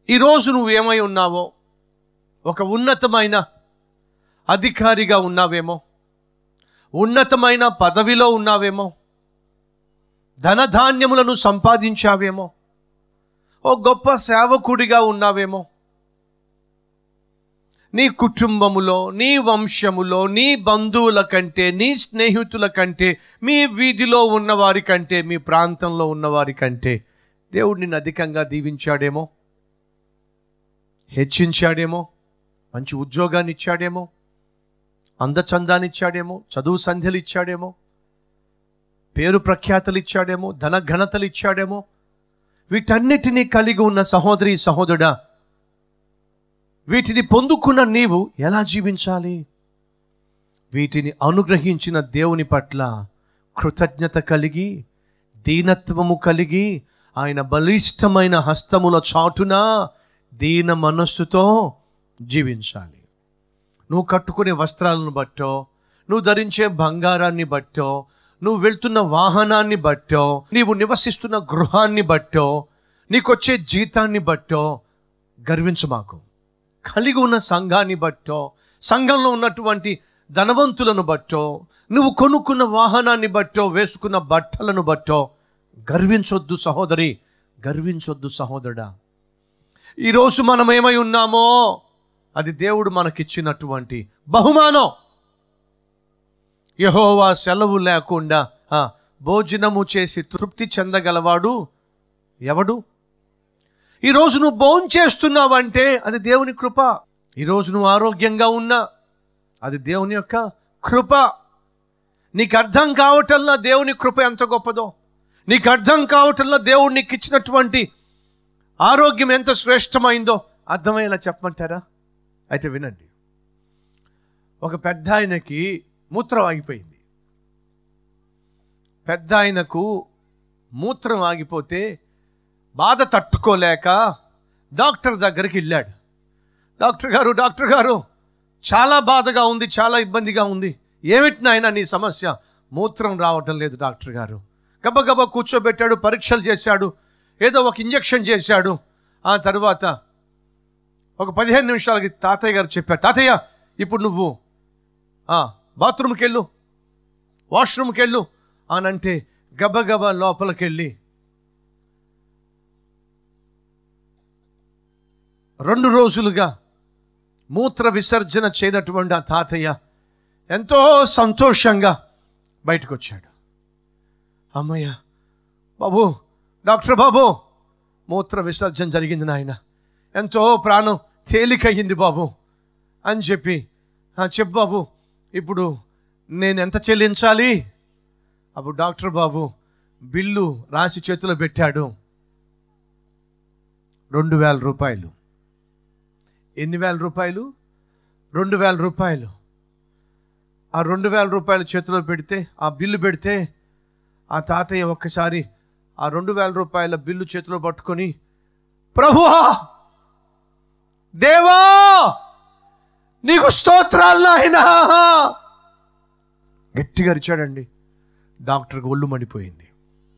ఈరోజు నువ్వు ఏమై ఉన్నావో ఒక ఉన్నతమైన అధికారిగా ఉన్నావేమో ఉన్నతమైన పదవిలో ఉన్నావేమో ధనధాన్యములను సంపాదించావేమో ఓ గొప్ప సేవకుడిగా ఉన్నావేమో నీ కుటుంబములో నీ వంశములో నీ బంధువుల కంటే నీ స్నేహితుల కంటే మీ వీధిలో ఉన్నవారి కంటే మీ ప్రాంతంలో ఉన్నవారి కంటే దేవుడు నిన్ను అధికంగా దీవించాడేమో హెచ్చించాడేమో మంచి ఉద్యోగాన్ని ఇచ్చాడేమో అందచందాన్ని ఇచ్చాడేమో చదువు సంధ్యలు ఇచ్చాడేమో పేరు ప్రఖ్యాతలు ఇచ్చాడేమో ధన ఘనతలు ఇచ్చాడేమో వీటన్నిటినీ కలిగి ఉన్న సహోదరి సహోదరుడా వీటిని పొందుకున్న నీవు ఎలా జీవించాలి వీటిని అనుగ్రహించిన దేవుని పట్ల కృతజ్ఞత కలిగి దీనత్వము కలిగి ఆయన బలిష్టమైన హస్తముల చాటున దీన మనస్సుతో జీవించాలి నువ్వు కట్టుకునే వస్త్రాలను బట్టో నువ్వు ధరించే బంగారాన్ని బట్టో నువ్వు వెళ్తున్న వాహనాన్ని బట్టో నీవు నివసిస్తున్న గృహాన్ని బట్టో నీకొచ్చే జీతాన్ని బట్టో గర్వించు మాకు కలిగి ఉన్న సంఘాన్ని బట్టో సంఘంలో ఉన్నటువంటి ధనవంతులను బట్టో నువ్వు కొనుక్కున్న వాహనాన్ని బట్టో వేసుకున్న బట్టలను బట్టో గర్వించొద్దు సహోదరి గర్వించొద్దు సహోదరుడా ఈరోజు మనం ఏమై ఉన్నామో అది దేవుడు మనకిచ్చినటువంటి బహుమానం యహోవా సెలవు లేకుండా ఆ, భోజనము చేసి తృప్తి చెందగలవాడు ఎవడు ఈరోజు నువ్వు భోజనం చేస్తున్నావంటే అది దేవుని కృప ఈరోజు నువ్వు ఆరోగ్యంగా ఉన్నా అది దేవుని యొక్క కృప నీకు అర్థం కావటంలో దేవుని కృప ఎంత గొప్పదో నీకు అర్థం కావటంలో దేవుడు నీకు ఇచ్చినటువంటి ఆరోగ్యం ఎంత శ్రేష్టమైందో అర్థమయ్యేలా చెప్పమంటారా అయితే వినండి ఒక పెద్ద ఆయనకి మూత్రం ఆగిపోయింది పెద్ద ఆయనకు మూత్రం ఆగిపోతే బాధ తట్టుకోలేక డాక్టర్ దగ్గరికి వెళ్ళాడు డాక్టర్ గారు డాక్టర్ గారు చాలా బాధగా ఉంది చాలా ఇబ్బందిగా ఉంది ఏమిటి నాయన నీ సమస్య మూత్రం రావటం లేదు డాక్టర్ గారు గబగబా కూర్చోబెట్టాడు పరీక్షలు చేశాడు ఏదో ఒక ఇంజెక్షన్ చేశాడు ఆ తర్వాత ఒక పదిహేను నిమిషాలకి తాతయ్య గారు చెప్పారు తాతయ్య ఇప్పుడు నువ్వు ఆ, బాత్రూమ్కి వెళ్ళు వాష్రూమ్కి వెళ్ళు అని అంటే గబగబా లోపలికి వెళ్ళి రెండు రోజులుగా మూత్ర విసర్జన చేయనటువంటి ఆ తాతయ్య ఎంతో సంతోషంగా బయటకు వచ్చాడు అమ్మయ్య బాబు డాక్టర్ బాబు మూత్ర విసర్జన జరిగింది నాయన ఎంతో ప్రాణం తేలికయ్యింది బాబు అని చెప్పి "ఆ, చెప్పు బాబు ఇప్పుడు నేను ఎంత చెల్లించాలి అప్పుడు డాక్టర్ బాబు బిల్లు రాసి చేతిలో పెట్టాడు రెండు వేల రూపాయలు ఎన్ని వేల రూపాయలు రెండు వేల రూపాయలు ఆ రెండు వేల రూపాయలు చేతిలో పెడితే ఆ బిల్లు పెడితే ఆ తాతయ్య ఒక్కసారి ఆ రెండు వేల రూపాయల బిల్లు చేతిలో పట్టుకొని ప్రభువా దేవా నీకు స్తోత్రాలు నాయనా గట్టిగా అరిచాడండి డాక్టర్కి ఒళ్ళు మండిపోయింది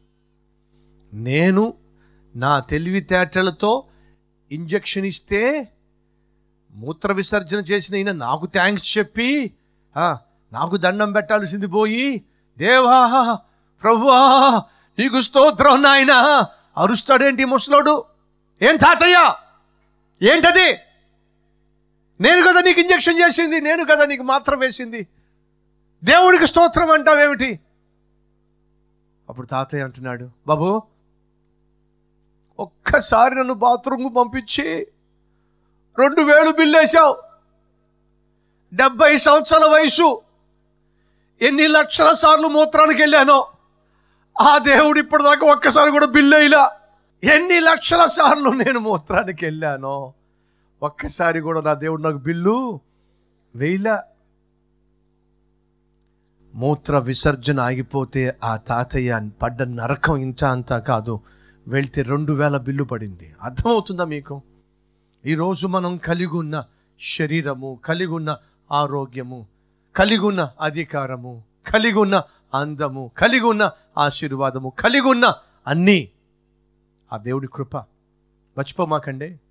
నేను నా తెలివితేటలతో ఇంజెక్షన్ ఇస్తే మూత్ర విసర్జన చేసిన ఈయన నాకు థ్యాంక్స్ చెప్పి ఆ, నాకు దండం పెట్టాల్సింది పోయి దేవా ప్రభువా నీకు స్తోత్రం నాయన అరుస్తాడేంటి ఈ ముసలోడు ఏం తాతయ్య ఏంటది నేను కదా నీకు ఇంజెక్షన్ చేసింది నేను కదా నీకు మాత్రం వేసింది దేవుడికి స్తోత్రం అంటావేమిటి అప్పుడు తాతయ్య అంటున్నాడు బాబు ఒక్కసారి నన్ను బాత్రూమ్కు పంపించి రెండు వేలు బిల్లేశావు డెబ్బై సంవత్సరాల వయసు ఎన్ని లక్షల సార్లు మూత్రానికి వెళ్ళానో ఆ దేవుడు ఇప్పటిదాకా ఒక్కసారి కూడా బిల్లు వేయలా ఎన్ని లక్షల సార్లు నేను మూత్రానికి వెళ్ళానో ఒక్కసారి కూడా నా దేవుడు నాకు బిల్లు వేయలా మూత్ర విసర్జన ఆగిపోతే ఆ తాతయ్య పడ్డ నరకం ఇంత అంతా కాదు వెళ్తే రెండు వేల బిల్లు పడింది అర్థమవుతుందా మీకు ఈరోజు మనం కలిగి ఉన్న శరీరము కలిగి ఉన్న ఆరోగ్యము కలిగి ఉన్న అధికారము కలిగి ఉన్న అందము కలిగి ఉన్న ఆశీర్వాదము కలిగి ఉన్న అన్నీ ఆ దేవుడి కృప మర్చిపోమాకండి